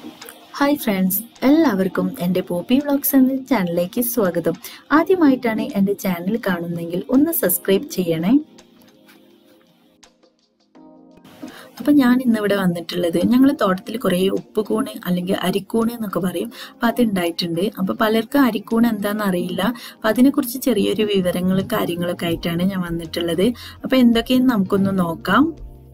hi friends എല്ലാവർക്കും എൻ്റെ poppy vlogs എന്ന ചാനലിലേക്ക് സ്വാഗതം ആദ്യമായിട്ടാണ് എൻ്റെ ചാനൽ കാണുന്നതെങ്കിൽ ഒന്ന് സബ്സ്ക്രൈബ് ചെയ്യണേ അപ്പം ഞാൻ ഇന്നിവിടെ വന്നിട്ടുള്ളത് ഞങ്ങൾ തോട്ടത്തിൽ കുറേ ഉപ്പുകൂണ് അല്ലെങ്കിൽ അരിക്കൂണ് എന്നൊക്കെ പറയും അപ്പം അത് ഉണ്ടായിട്ടുണ്ട് അപ്പം പലർക്കും അരിക്കൂണ് എന്താണെന്ന് അറിയില്ല അപ്പം അതിനെക്കുറിച്ച് ചെറിയൊരു വിവരങ്ങളും കാര്യങ്ങളൊക്കെ ആയിട്ടാണ് ഞാൻ വന്നിട്ടുള്ളത് അപ്പം എന്തൊക്കെയെന്ന് നമുക്കൊന്ന് നോക്കാം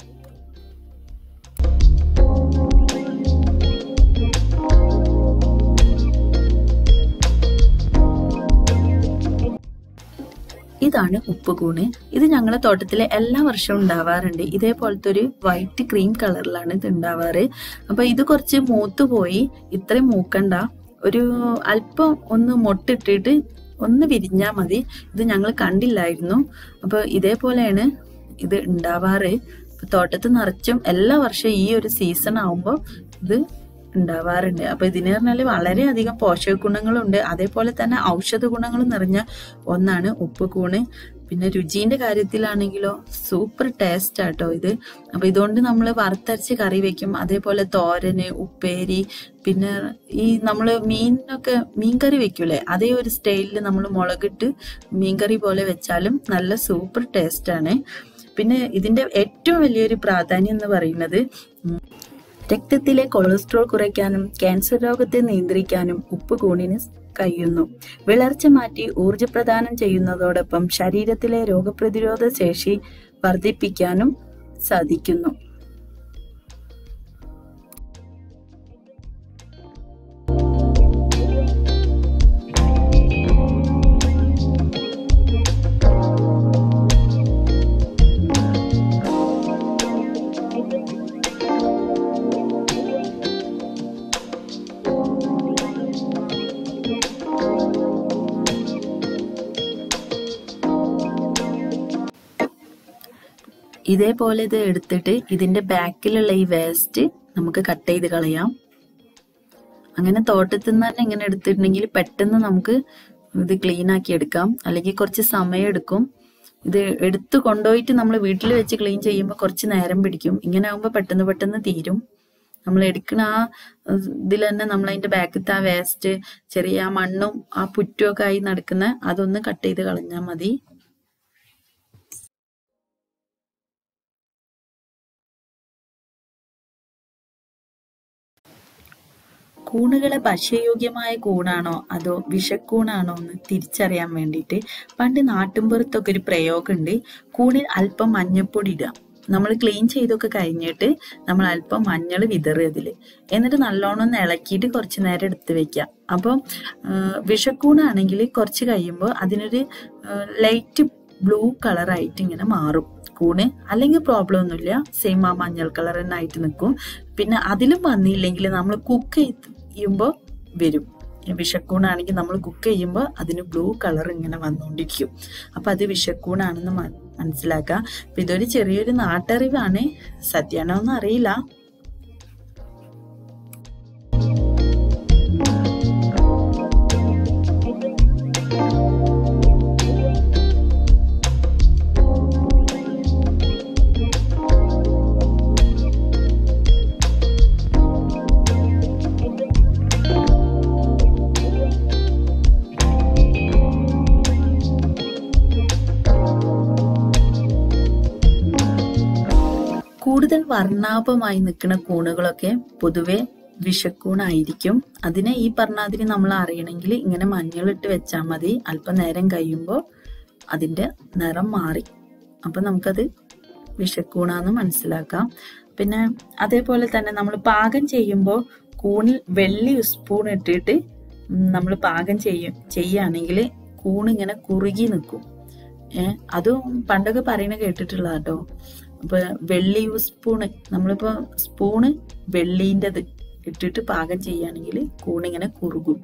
ഇതാണ് ഉപ്പുകൂണ് ഇത് ഞങ്ങളെ തോട്ടത്തിലെ എല്ലാ വർഷവും ഉണ്ടാവാറുണ്ട് ഇതേപോലത്തെ ഒരു വൈറ്റ് ക്രീം കളറിലാണ് ഇത് ഉണ്ടാവാറ് അപ്പൊ ഇത് കുറച്ച് മൂത്ത് പോയി ഇത്രയും മൂക്കണ്ട ഒരു അല്പം ഒന്ന് മൊട്ടിട്ടിട്ട് ഒന്ന് വിരിഞ്ഞാൽ മതി ഇത് ഞങ്ങൾ കണ്ടില്ലായിരുന്നു അപ്പൊ ഇതേപോലെയാണ് ഇത് ഉണ്ടാവാറ് തോട്ടത്ത് നിറച്ചും എല്ലാ വർഷവും ഈ ഒരു സീസൺ ആവുമ്പോൾ ഇത് ഉണ്ടാവാറുണ്ട് അപ്പൊ ഇതിന് പറഞ്ഞാൽ വളരെയധികം പോഷക ഗുണങ്ങളുണ്ട് അതേപോലെ തന്നെ ഔഷധ ഗുണങ്ങളും നിറഞ്ഞ ഒന്നാണ് ഉപ്പുകൂണ് പിന്നെ രുചിന്റെ കാര്യത്തിലാണെങ്കിലോ സൂപ്പർ ടേസ്റ്റ് ആട്ടോ ഇത് അപ്പൊ ഇതുകൊണ്ട് നമ്മൾ വറുത്തരച്ച് കറി വെക്കും അതേപോലെ തോരന് ഉപ്പേരി പിന്നെ ഈ നമ്മൾ മീനൊക്കെ മീൻകറി വെക്കൂലേ അതേ ഒരു സ്റ്റൈലിൽ നമ്മൾ മുളകിട്ട് മീൻകറി പോലെ വെച്ചാലും നല്ല സൂപ്പർ ടേസ്റ്റ് ആണ് പിന്നെ ഇതിന്റെ ഏറ്റവും വലിയൊരു പ്രാധാന്യം എന്ന് പറയുന്നത് രക്തത്തിലെ കൊളസ്ട്രോൾ കുറയ്ക്കാനും ക്യാൻസർ രോഗത്തെ നിയന്ത്രിക്കാനും ഉപ്പ് കൂണിന് കഴിയുന്നു വിളർച്ച മാറ്റി ഊർജപ്രദാനം ചെയ്യുന്നതോടൊപ്പം ശരീരത്തിലെ രോഗപ്രതിരോധ ശേഷി വർദ്ധിപ്പിക്കാനും സാധിക്കുന്നു ഇതേപോലെ ഇത് എടുത്തിട്ട് ഇതിന്റെ ബാക്കിലുള്ള ഈ വേസ്റ്റ് നമുക്ക് കട്ട് ചെയ്ത് കളയാം അങ്ങനെ തോട്ടത്തിൽ നിന്ന് തന്നെ ഇങ്ങനെ എടുത്തിട്ടുണ്ടെങ്കിൽ പെട്ടെന്ന് നമുക്ക് ഇത് ക്ലീൻ ആക്കി എടുക്കാം അല്ലെങ്കിൽ കുറച്ച് സമയം എടുക്കും ഇത് എടുത്തു കൊണ്ടുപോയിട്ട് നമ്മൾ വീട്ടിൽ വെച്ച് ക്ലീൻ ചെയ്യുമ്പോൾ കുറച്ച് നേരം പിടിക്കും ഇങ്ങനെ ആകുമ്പോൾ പെട്ടെന്ന് പെട്ടെന്ന് തീരും നമ്മൾ എടുക്കുന്ന ആ ഇതിൽ തന്നെ നമ്മൾ അതിന്റെ ബാക്കത്തെ ആ വേസ്റ്റ് ചെറിയ ആ മണ്ണും ആ പുറ്റും ഒക്കെ ആയി നടക്കുന്ന അതൊന്ന് കട്ട് ചെയ്ത് കളഞ്ഞാൽ മതി കൂണുകളെ ഭക്ഷ്യയോഗ്യമായ കൂണാണോ അതോ വിഷക്കൂണാണോ എന്ന് തിരിച്ചറിയാൻ വേണ്ടിയിട്ട് പണ്ട് നാട്ടിൻപുറത്തൊക്കെ ഒരു പ്രയോഗമുണ്ട് കൂണിൽ അല്പം മഞ്ഞപ്പൊടി ഇടുക നമ്മൾ ക്ലീൻ ചെയ്തൊക്കെ കഴിഞ്ഞിട്ട് നമ്മൾ അല്പം മഞ്ഞൾ വിതറുക ഇതിൽ എന്നിട്ട് നല്ലോണം ഒന്ന് ഇളക്കിയിട്ട് കുറച്ച് നേരം എടുത്ത് വെക്കുക അപ്പോൾ വിഷക്കൂണാണെങ്കിൽ കുറച്ച് കഴിയുമ്പോൾ അതിനൊരു ലൈറ്റ് ബ്ലൂ കളറായിട്ട് ഇങ്ങനെ മാറും കൂണ് അല്ലെങ്കിൽ പ്രോബ്ലം ഒന്നുമില്ല സെയിം ആ മഞ്ഞൾ കളർ തന്നെ ആയിട്ട് നിൽക്കും പിന്നെ അതിലും വന്നില്ലെങ്കിൽ നമ്മൾ കുക്ക് ചെയ്യുമ്പോൾ വരും വിഷക്കൂണാണെങ്കിൽ നമ്മൾ കുക്ക് ചെയ്യുമ്പോൾ അതിന് ബ്ലൂ കളർ ഇങ്ങനെ വന്നുകൊണ്ടിരിക്കും അപ്പൊ അത് വിഷക്കൂണാണെന്ന് മനസ്സിലാക്കുക അപ്പൊ ഇതൊരു ചെറിയൊരു നാട്ടറിവാണ് സത്യാണോ എന്ന് അറിയില്ല കൂടുതൽ വർണ്ണാഭമായി നിൽക്കുന്ന കൂണുകളൊക്കെ പൊതുവെ വിഷക്കൂണായിരിക്കും അതിനെ ഈ പറഞ്ഞാതിരി നമ്മൾ അറിയണമെങ്കിൽ ഇങ്ങനെ മഞ്ഞളിട്ട് വെച്ചാൽ മതി അല്പനേരം കഴിയുമ്പോൾ അതിൻ്റെ നിറം മാറി അപ്പം നമുക്കത് വിഷക്കൂണാന്ന് മനസ്സിലാക്കാം പിന്നെ അതേപോലെ തന്നെ നമ്മൾ പാകം ചെയ്യുമ്പോൾ കൂണിൽ വെള്ളി സ്പൂൺ ഇട്ടിട്ട് നമ്മൾ പാകം ചെയ്യും ചെയ്യുകയാണെങ്കിൽ കൂണിങ്ങനെ കുറുകി നിൽക്കും ഏഹ് അതും പണ്ടൊക്കെ പറയുന്ന കേട്ടിട്ടുള്ള കേട്ടോ അപ്പൊ വെള്ളി സ്പൂണ് നമ്മളിപ്പോ സ്പൂണ് വെള്ളീൻ്റെത് ഇട്ടിട്ട് പാകം ചെയ്യുകയാണെങ്കിൽ കൂണിങ്ങനെ കുറുകും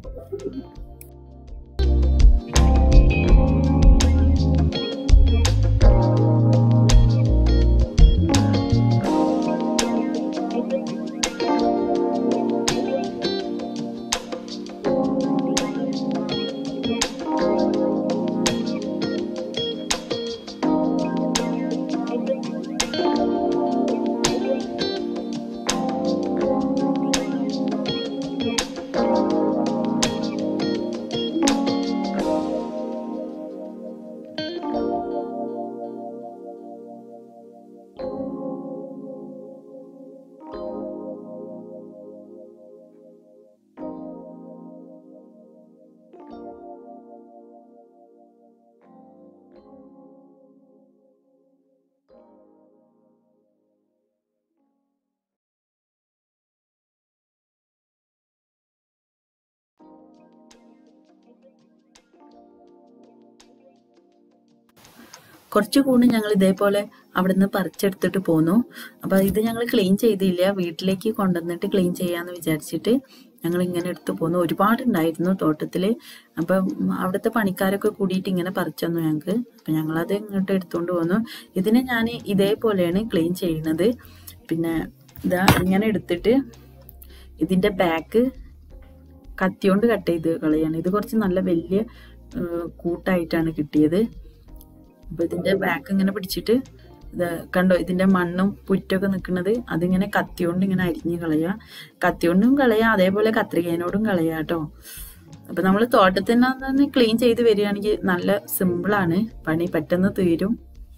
കുറച്ച് കൂണ് ഞങ്ങൾ ഇതേപോലെ അവിടുന്ന് പറിച്ചെടുത്തിട്ട് പോന്നു അപ്പൊ ഇത് ഞങ്ങൾ ക്ലീൻ ചെയ്തില്ല വീട്ടിലേക്ക് കൊണ്ടുവന്നിട്ട് ക്ലീൻ ചെയ്യാന്ന് വിചാരിച്ചിട്ട് ഞങ്ങൾ ഇങ്ങനെ എടുത്തു പോന്നു ഒരുപാടുണ്ടായിരുന്നു തോട്ടത്തില് അപ്പം അവിടുത്തെ പണിക്കാരൊക്കെ കൂടിയിട്ട് ഇങ്ങനെ പറിച്ചു തന്നു ഞങ്ങൾക്ക് അപ്പൊ ഞങ്ങളത് ഇങ്ങോട്ട് എടുത്തുകൊണ്ട് പോന്നു ഇതിനെ ഞാൻ ഇതേപോലെയാണ് ക്ലീൻ ചെയ്യുന്നത് പിന്നെ ഇതാ ഇങ്ങനെ എടുത്തിട്ട് ഇതിന്റെ ബാക്ക് കത്തിയോണ്ട് കട്ട് ചെയ്ത് കളയാണ് ഇത് കുറച്ച് നല്ല വലിയ ഏഹ്, കൂട്ടായിട്ടാണ് കിട്ടിയത് അപ്പൊ ഇതിന്റെ ബാക്ക് ഇങ്ങനെ പിടിച്ചിട്ട് ഇത് കണ്ടോ ഇതിന്റെ മണ്ണും പുറ്റൊക്കെ നിൽക്കുന്നത് അതിങ്ങനെ കത്തിയോണ്ട് ഇങ്ങനെ അരിഞ്ഞ് കളയുക കത്തിയോണ്ടും കളയാ അതേപോലെ കത്രികേനോടും കളയാ കേട്ടോ അപ്പൊ നമ്മൾ തോട്ടത്തിൽ തന്നെ ക്ലീൻ ചെയ്ത് വരികയാണെങ്കിൽ നല്ല സിമ്പിളാണ് പണി പെട്ടെന്ന് തീരും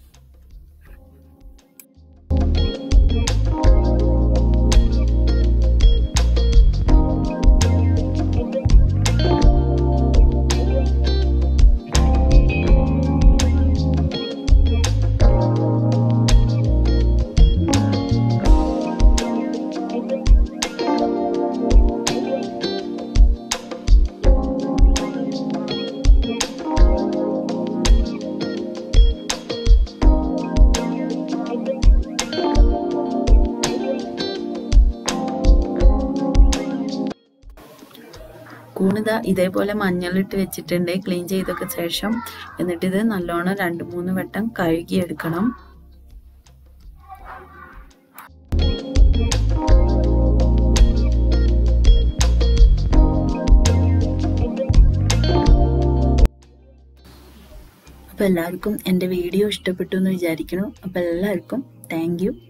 കൂണിത ഇതേപോലെ മഞ്ഞളിട്ട് വെച്ചിട്ടുണ്ട് ക്ലീൻ ചെയ്തൊക്കെ ശേഷം എന്നിട്ട് ഇത് നല്ലോണം രണ്ട് മൂന്ന് വട്ടം കഴുകിയെടുക്കണം അപ്പൊ എല്ലാവർക്കും എൻ്റെ വീഡിയോ ഇഷ്ടപ്പെട്ടു എന്ന് വിചാരിക്കുന്നു അപ്പൊ എല്ലാവർക്കും താങ്ക് യു